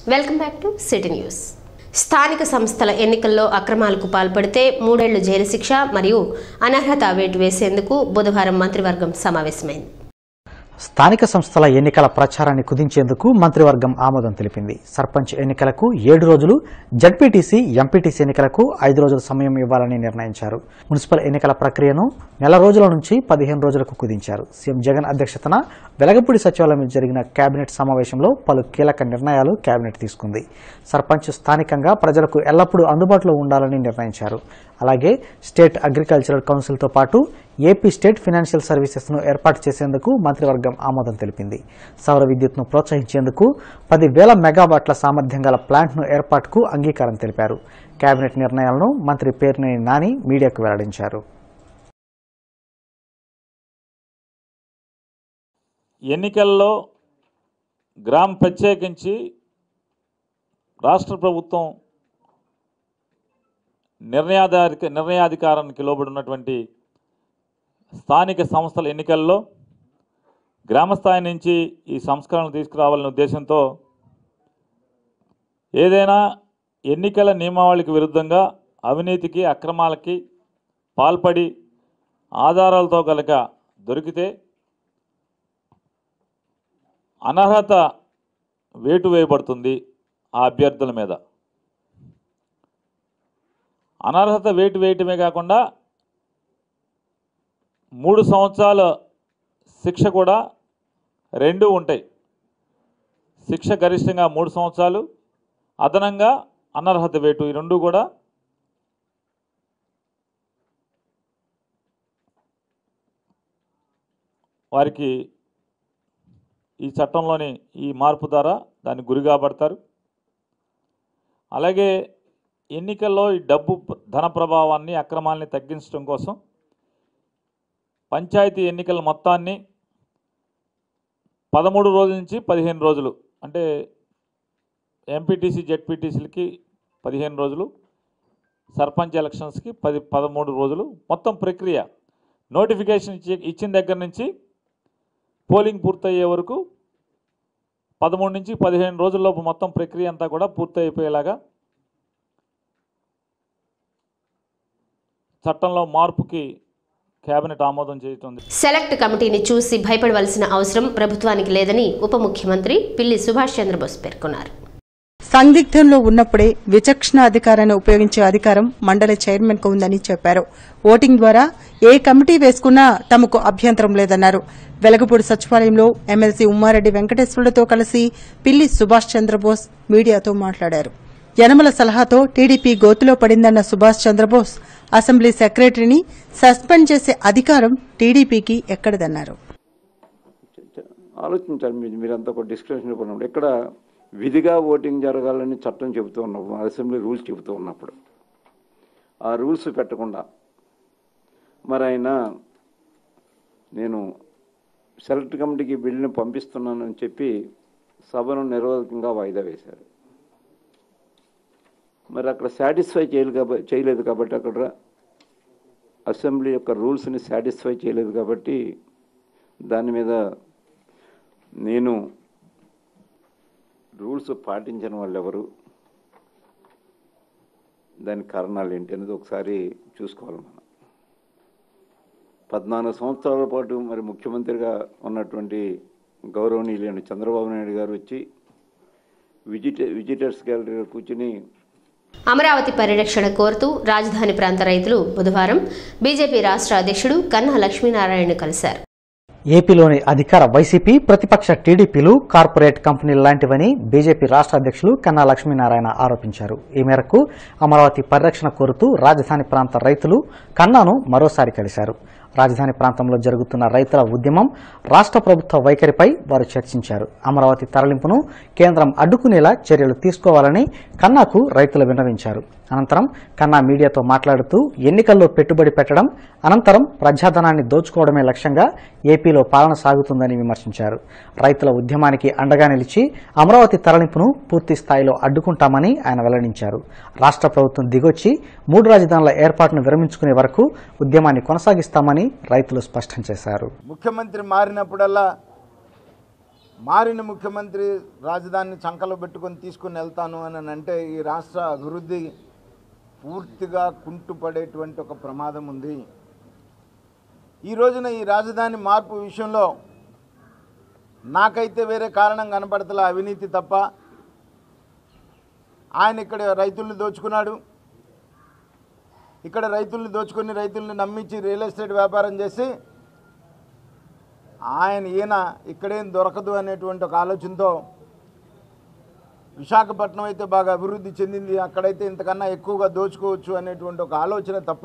welcome back to city news స్థానిక సంస్థల ఎన్నికల్లో అక్రమాలకు పాల్పడితే మూడేళ్లు జైలు శిక్ష మరియు అనర్హత వేటు వేసేందుకు బుధవారం మంత్రివర్గం సమావేశమైంది స్థానిక సంస్థల ఎన్నికల ప్రచారాన్ని కుదించేందుకు మంత్రివర్గం ఆమోదం తెలిపింది సర్పంచ్ ఎన్నికలకు ఏడు రోజులు జడ్పీటీసీ ఎంపీటీసీ ఎన్నికలకు ఐదు రోజుల సమయం ఇవ్వాలని నిర్ణయించారు మున్సిపల్ ఎన్నికల ప్రక్రియను నెల రోజుల నుంచి పదిహేను రోజులకు కుదించారు సీఎం జగన్ అధ్యక్షతన వెలగపూడి సచివాలయం జరిగిన కేబినెట్ సమావేశంలో పలు కీలక నిర్ణయాలు కేబినెట్ తీసుకుంది సర్పంచ్ స్థానికంగా ప్రజలకు ఎల్లప్పుడూ అందుబాటులో ఉండాలని నిర్ణయించారు అలాగే స్టేట్ అగ్రికల్చరల్ కౌన్సిల్తో పాటు ఏపీ స్టేట్ ఫినాన్షియల్ సర్వీసెస్ను ఏర్పాటు చేసేందుకు మంత్రివర్గం ఆమోదం తెలిపింది సౌర విద్యుత్ను ప్రోత్సహించేందుకు పది వేల మెగావాట్ల సామర్థ్యం గల ప్లాంట్ను ఏర్పాటుకు అంగీకారం తెలిపారు కేబినెట్ నిర్ణయాలను మంత్రి పేర్నేని నాని మీడియాకు వెల్లడించారు ఎన్నికల్లో గ్రామ్ ప్రత్యేకించి రాష్ట్ర ప్రభుత్వం నిర్ణయాధిక నిర్ణయాధికారానికి లోబడి ఉన్నటువంటి స్థానిక సంస్థల ఎన్నికల్లో గ్రామస్థాయి నుంచి ఈ సంస్కరణలు తీసుకురావాలనే ఉద్దేశంతో ఏదైనా ఎన్నికల నియమావళికి విరుద్ధంగా అవినీతికి అక్రమాలకి పాల్పడి ఆధారాలతో కనుక దొరికితే అనర్హత వేటు వేయబడుతుంది ఆ అభ్యర్థుల మీద అనర్హత వేటు వేయటమే కాకుండా మూడు సంవత్సరాల శిక్ష కూడా రెండు ఉంటాయి శిక్ష గరిష్టంగా మూడు సంవత్సరాలు అదనంగా అనర్హత వేటు ఈ రెండు కూడా వారికి ఈ చట్టంలోని ఈ మార్పు ద్వారా దానికి గురి కాబడతారు అలాగే ఎన్నికల్లో ఈ డబ్బు ప్ర- ధన ప్రభావాన్ని అక్రమాల్ని తగ్గించడం కోసం పంచాయతీ ఎన్నికల మొత్తాన్ని పదమూడు రోజుల నుంచి పదిహేను రోజులు అంటే ఎంపీటీసీ జెడ్పీటీసీలకి పదిహేను రోజులు సర్పంచ్ ఎలక్షన్స్కి పది పదమూడు రోజులు మొత్తం ప్రక్రియ నోటిఫికేషన్ ఇచ్చి ఇచ్చిన దగ్గర నుంచి పోలింగ్ పూర్తయ్యే వరకు పదమూడు నుంచి పదిహేను రోజుల్లోపు మొత్తం ప్రక్రియ అంతా కూడా పూర్తి అయిపోయేలాగా చట్టంలో మార్పుకి కేబినెట్ ఆమోదం చేయటం సెలెక్ట్ కమిటీని చూసి భయపడవలసిన అవసరం ప్రభుత్వానికి లేదని ఉప ముఖ్యమంత్రి పిల్లి సుభాష్ చంద్రబోస్ పేర్కొన్నారు సందిగ్ధంలో ఉన్నప్పుడే విచక్షణ అధికారాన్ని ఉపయోగించే అధికారం మండలి చైర్మన్ కు ఉందని చెప్పారు ఓటింగ్ ద్వారా ఏ కమిటీ వేసుకున్నా తమకు అభ్యంతరం లేదన్నారు వెలగపూడి సచివాలయంలో ఎమ్మెల్సీ ఉమ్మారెడ్డి వెంకటేశ్వరులతో కలిసి పిల్లి సుభాష్ చంద్రబోస్ మీడియాతో మాట్లాడారు యనమల సలహాతో టీడీపీ గోతులో పడిందన్న సుభాష్ చంద్రబోస్ అసెంబ్లీ సెక్రటరీని సస్పెండ్ చేసే అధికారం టీడీపీకి ఎక్కడిదన్నారు ఆలోచించాలి మీరు మీరంతా ఒక డిస్కషన్ ఉన్నప్పుడు ఇక్కడ విధిగా ఓటింగ్ జరగాలని చట్టం చెబుతూ ఉన్నప్పుడు అసెంబ్లీ రూల్స్ చెబుతూ ఉన్నప్పుడు ఆ రూల్స్ పెట్టకుండా మరి ఆయన నేను సెలెక్ట్ కమిటీకి బిల్లుని పంపిస్తున్నానని చెప్పి సభను నిరోధకంగా వాయిదా వేశారు మరి అక్కడ సాటిస్ఫై చేయలేదు కాబట్టి చేయలేదు కాబట్టి అక్కడ అసెంబ్లీ యొక్క రూల్స్ని సాటిస్ఫై చేయలేదు కాబట్టి దాని మీద నేను రూల్స్ పాటించని వాళ్ళు ఎవరు దాని కారణాలు ఏంటి అనేది ఒకసారి చూసుకోవాలి మనం పద్నాలుగు సంవత్సరాల పాటు మరి ముఖ్యమంత్రిగా ఉన్నటువంటి గౌరవనీయులైన చంద్రబాబు నాయుడు గారు వచ్చి విజిట విజిటర్స్ గ్యాలరీలో కూర్చుని అమరావతి పరిరక్షణ కోరుతూ రాజధాని ప్రాంత రైతులు బుధవారం బీజేపీ రాష్ట్ర అధ్యక్షుడు కన్నా లక్ష్మీనారాయణ కలిశారు ఏపీలోని అధికార వైసీపీ ప్రతిపక్ష టీడీపీలు కార్పొరేట్ కంపెనీలు లాంటివని బీజేపీ రాష్ట్ర అధ్యక్షులు కన్నా లక్ష్మీనారాయణ ఆరోపించారు ఈ మేరకు అమరావతి పరిరక్షణ కోరుతూ రాజధాని ప్రాంత రైతులు కన్నాను మరోసారి కలిశారు రాజధాని ప్రాంతంలో జరుగుతున్న రైతుల ఉద్యమం రాష్ట్ర ప్రభుత్వ వైఖరిపై వారు చర్చించారు అమరావతి తరలింపును కేంద్రం అడ్డుకునేలా చర్యలు తీసుకోవాలని కన్నాకు రైతులు విన్నవించారు అనంతరం కన్నా మీడియాతో మాట్లాడుతూ ఎన్నికల్లో పెట్టుబడి పెట్టడం అనంతరం ప్రజాధనాన్ని దోచుకోవడమే లక్ష్యంగా ఏపీలో పాలన సాగుతుందని విమర్శించారు రైతుల ఉద్యమానికి అండగా నిలిచి అమరావతి తరలింపును పూర్తి స్థాయిలో అడ్డుకుంటామని ఆయన వెల్లడించారు రాష్ట్ర ప్రభుత్వం దిగొచ్చి మూడు రాజధానుల ఏర్పాటును విరమించుకునే వరకు ఉద్యమాన్ని కొనసాగిస్తామని రైతులు స్పష్టం చేశారు ముఖ్యమంత్రి మారినప్పుడల్లా మారిన ముఖ్యమంత్రి రాజధానిని చంకలో పెట్టుకొని తీసుకుని వెళ్తాను అని అంటే ఈ రాష్ట్ర అభివృద్ధి పూర్తిగా కుంటుపడేటువంటి ఒక ప్రమాదం ఉంది ఈ రోజున ఈ రాజధాని మార్పు విషయంలో నాకైతే వేరే కారణం కనపడతలే అవినీతి తప్ప ఆయన ఇక్కడ రైతుల్ని దోచుకున్నాడు ఇక్కడ రైతుల్ని దోచుకొని రైతుల్ని నమ్మించి రియల్ ఎస్టేట్ వ్యాపారం చేసి ఆయన ఈయన ఇక్కడేం దొరకదు అనేటువంటి ఒక ఆలోచనతో విశాఖపట్నం అయితే బాగా అభివృద్ధి చెందింది అక్కడైతే ఇంతకన్నా ఎక్కువగా దోచుకోవచ్చు అనేటువంటి ఒక ఆలోచన తప్ప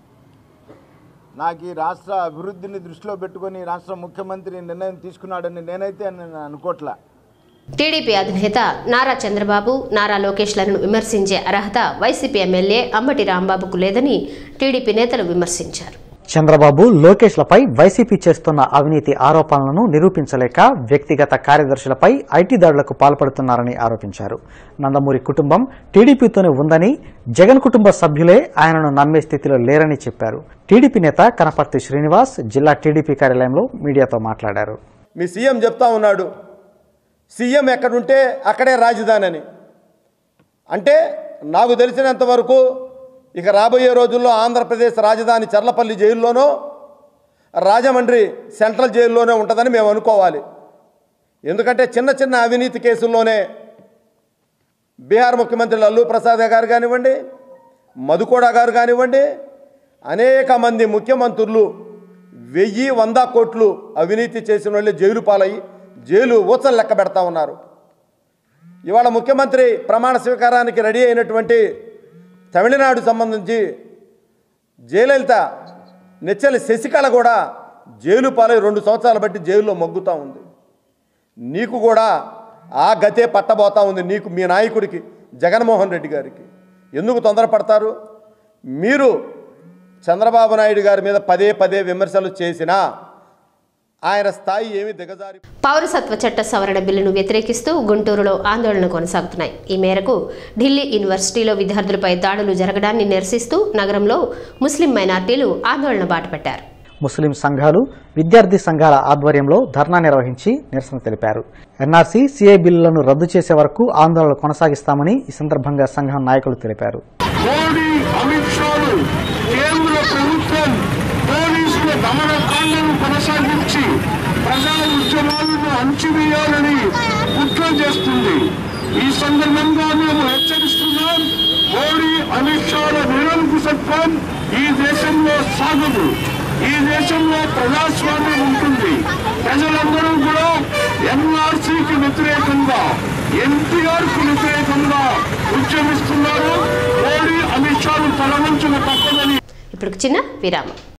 నాకు ఈ రాష్ట్ర అభివృద్ధిని దృష్టిలో పెట్టుకొని ఈ రాష్ట్ర ముఖ్యమంత్రి నిర్ణయం తీసుకున్నాడని నేనైతే నేను అనుకోవట్లే టీడీపీ అధినేత నారా చంద్రబాబు నారా లోకేష్లను విమర్శించే అర్హత వైసీపీ ఎమ్మెల్యే అంబటి రాంబాబుకు లేదని టీడీపీ నేతలు విమర్శించారు చంద్రబాబు లోకేష్లపై వైసీపీ చేస్తున్న అవినీతి ఆరోపణలను నిరూపించలేక వ్యక్తిగత కార్యదర్శులపై ఐటీ దాడులకు పాల్పడుతున్నారని ఆరోపించారు నందమూరి కుటుంబం టీడీపీతోనే ఉందని జగన్ కుటుంబ సభ్యులే ఆయనను నమ్మే స్థితిలో లేరని చెప్పారు టీడీపీ నేత కనపర్తి శ్రీనివాస్ జిల్లా టీడీపీ కార్యాలయంలో మీడియాతో మాట్లాడారు మీ సీఎం చెప్తా ఉన్నాడు సీఎం ఎక్కడుంటే అక్కడే రాజధాని అని అంటే నాకు తెలిసినంత వరకు ఇక రాబోయే రోజుల్లో ఆంధ్రప్రదేశ్ రాజధాని చర్లపల్లి జైల్లోనో రాజమండ్రి సెంట్రల్ జైల్లోనే ఉంటుందని మేము అనుకోవాలి ఎందుకంటే చిన్న చిన్న అవినీతి కేసుల్లోనే బీహార్ ముఖ్యమంత్రి లల్లు ప్రసాద్ గారు కానివ్వండి మధుకోడ గారు కానివ్వండి అనేక మంది ముఖ్యమంత్రులు వెయ్యి వంద కోట్లు అవినీతి చేసిన వాళ్ళే జైలు పాలయ్యి జైలు ఊచలు లెక్క పెడతా ఉన్నారు ఇవాళ ముఖ్యమంత్రి ప్రమాణ స్వీకారానికి రెడీ అయినటువంటి తమిళనాడు సంబంధించి జయలలిత నెచ్చలి శశికళ కూడా జైలు పాలై రెండు సంవత్సరాలు బట్టి జైల్లో మగ్గుతూ ఉంది నీకు కూడా ఆ గతే పట్టబోతా ఉంది నీకు మీ నాయకుడికి జగన్మోహన్ రెడ్డి గారికి ఎందుకు తొందరపడతారు మీరు చంద్రబాబు నాయుడు గారి మీద పదే పదే విమర్శలు చేసినా ఆయన స్థాయి ఏమి దిగజారి పౌరసత్వ చట్ట సవరణ బిల్లును వ్యతిరేకిస్తూ గుంటూరులో ఆందోళన కొనసాగుతున్నాయి ఈ మేరకు ఢిల్లీ యూనివర్సిటీలో విద్యార్థులపై దాడులు జరగడాన్ని నిరసిస్తూ నగరంలో ముస్లిం మైనార్టీలు ఆందోళన బాటపట్టారు ముస్లిం సంఘాలు విద్యార్థి సంఘాల ఆధ్వర్యంలో ధర్నా నిర్వహించి నిరసన తెలిపారు ఎన్ఆర్సీ సీఏ బిల్లులను రద్దు చేసే వరకు ఆందోళన కొనసాగిస్తామని ఈ సందర్భంగా సంఘం నాయకులు తెలిపారు మోడీ అమిత్ షాలు కేంద్ర ప్రభుత్వం పోలీసుల దమనకాండను కొనసాగించి ప్రజా ఉద్యమాలను అణచివేయాలని కుట్ర చేస్తుంది ఈ సందర్భంగా మేము హెచ్చరిస్తున్నాం మోడీ అమిత్ షాల నిరంకుశత్వం ఈ దేశంలో సాగదు ఈ దేశంలో ప్రజాస్వామ్యం ఉంటుంది ప్రజలందరూ కూడా ఎన్ఆర్సీకి వ్యతిరేకంగా ఎన్టీఆర్ కు వ్యతిరేకంగా ఉద్యమిస్తున్నారు మోడీ అమిత్ షాలు తలవంచున తప్పదని ఇప్పుడు చిన్న విరామం